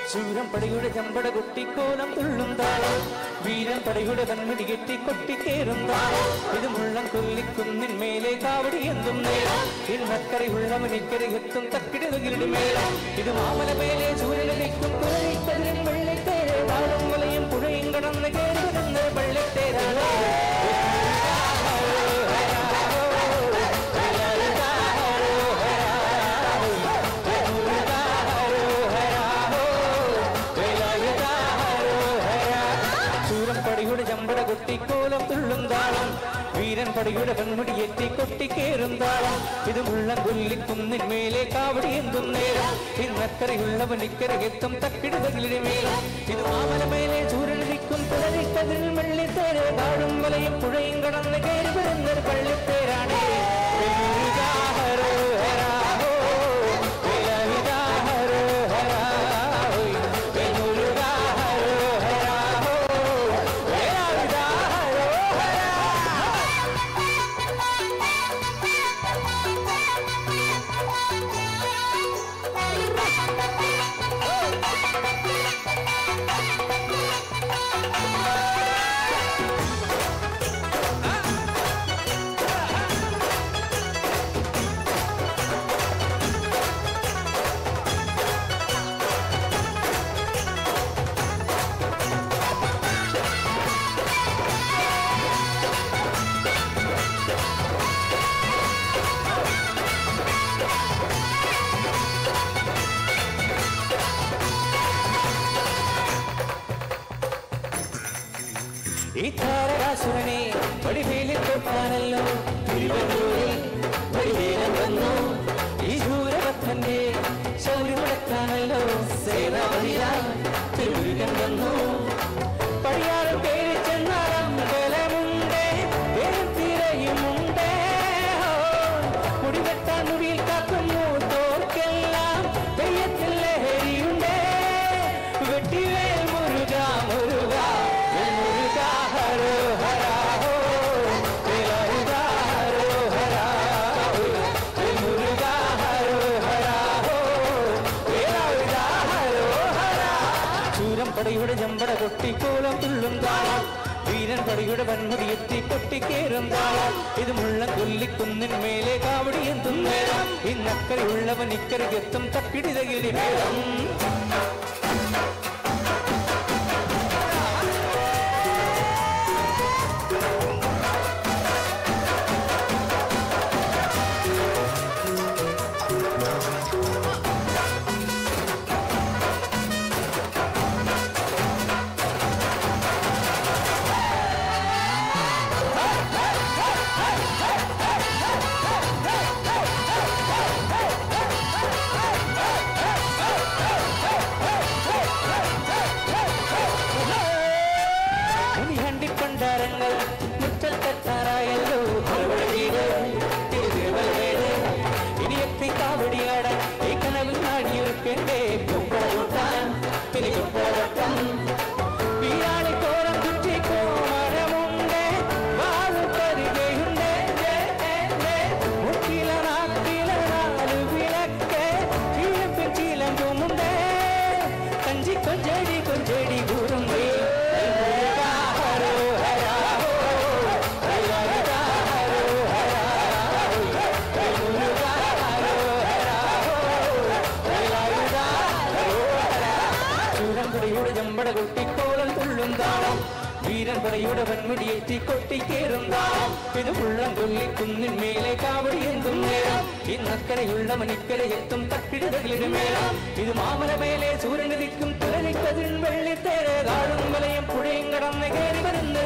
ശൂരം പടയുടെ ചമ്പട കൊട്ടിക്കോലം തുള്ളും താളം വീരം പടയുടെ കൺമുടി കെട്ടി കൊട്ടിക്കേറും താളം ഇത് മുള്ളം കൊല്ലിക്കുന്നിൻ മേലെ കാവടി എന്തും നേരം ഇന്നക്കരയുള്ള മണിക്കര എത്തും തക്കിടുകിരുടെ മേളം ഇത് മാമല മേലെ സൂര്യനിക്കും കുരളിക്കതിരും വെള്ളിത്തേരെ താളം വലയും പുഴയും കടന്ന് കയറി വരുന്ന വെള്ളിത്തേരാണ് ചൂരം പടിയുടെ ചമ്പട കൊട്ടിക്കോലം തുള്ളും താളം വീരൻ പടിയുടെ കൺമുടി എത്തി കൊട്ടിക്കേറും താളം ഇത് മുള്ളം കൊല്ലിക്കുന്നിൻ മേലെ കാവടി എന്തും നേരം ഇന്നക്കരയുള്ളവൻ ഇക്കര എത്തും തക്കിടുതകിലിന് മേളം ഇത് മാമല മേലെ ചൂരനിരിക്കും പുഴലിക്കതിൽ വെള്ളിത്തേരെ താഴും വലയും പുഴയും കടന്ന് കയറി വരുന്നൊരു പള്ളിത്തേരാണ് ഹരോ ഹരാഹോ ഹരോ ഹരാഹോ ഹരോ ഹരാഹോ ഈ താരകാസുരനെ വടിവേലിൽ തൊട്ടാണല്ലോ തിരുവല്ലൂരിൽ വടിവേലം വന്നു ഈ ശൂരഭക്തന്റെ ശൗര്യം മുടക്കാണല്ലോ സേനാപതിയായി തിരുമുരുകൻ വന്നു പടിയാറും പേര് ചെന്നാറം ബലമുണ്ട് തിരയുമുണ്ട് മുടിവെട്ടാൻ മുടിയിൽ കാക്കുന്നു തോർക്കെല്ലാം തെയ്യത്തിൽ ലഹരിയുണ്ട് വെട്ടിവേൽ മുരുക മുരുക മുരുക ഹരോ ഹരാഹോ മുരുക ഹരോ ഹരാഹോ മുരുക ഹരോ ഹരാഹോ മുരുക ഹരോ ഹരാ ചൂരം പടയുടെ ചമ്പട കൊട്ടിക്കോലം തുള്ളും താളം വീരൻ പടയുടെ വൻമുടി എത്തി പൊട്ടിക്കേറും താളം ഇത് മുള്ളം കൊല്ലിക്കുന്നിൻ മേലെ കാവടി എന്തും നേരം ഇന്നക്കരയുള്ളവൻ ഇക്കരയ്ക്കെത്തും തക്കിടിതകിലി മേളം ഇനി ഹണ്ടിപ്പണ്ടാരങ്ങൾ മുറ്റത്തെത്താറായല്ലോ അവിടെ വീട് തിരുവല്ലേട് ഇനി എത്തി കാവടിയാടാൻ ഈ കനവിൽ നാടിയൊരുക്കേണ്ടേ കുമ്പള കൂട്ടാൻ തിരി കുമ്പളവട്ടം വീരാളിക്കോളം കുറ്റിക്കോ മരമുണ്ട് വാഴു തരികയുണ്ട് മുക്കില നാക്കില നാലു വിളക്ക് ചീലപ്പിൻ ചീലമ്പുമുണ്ട് കഞ്ചി കൊഞ്ചടി കൊഞ്ചടി കൂറുമ്പേ ഹരോ ഹരാഹോ ഹരോ ഹരാഹോ മുരുക ഹരോ ഹരാഹോ ചൂരൻപടയുടെ ചമ്പട കൊട്ടിക്കോളം തുള്ളും താളം വീരൻ പടയുടെ വൻമുടിയേറ്റി കൊട്ടിക്കേറും താളം ഇത് ഉള്ളം കൊല്ലിക്കുന്നിൻ മേലെ കാവടി എന്തും നേരം ഇന്നക്കരയുള്ള മണിക്കര എത്തും തക്കിടതകളിന് മേളം ഇത് മാമല മേലെ സൂര്യനുദിക്കും തുലനിക്കതിൻ വെള്ളിത്തേരെ താഴും വലയും പുഴയും കടന്ന് കയറി വരുന്ന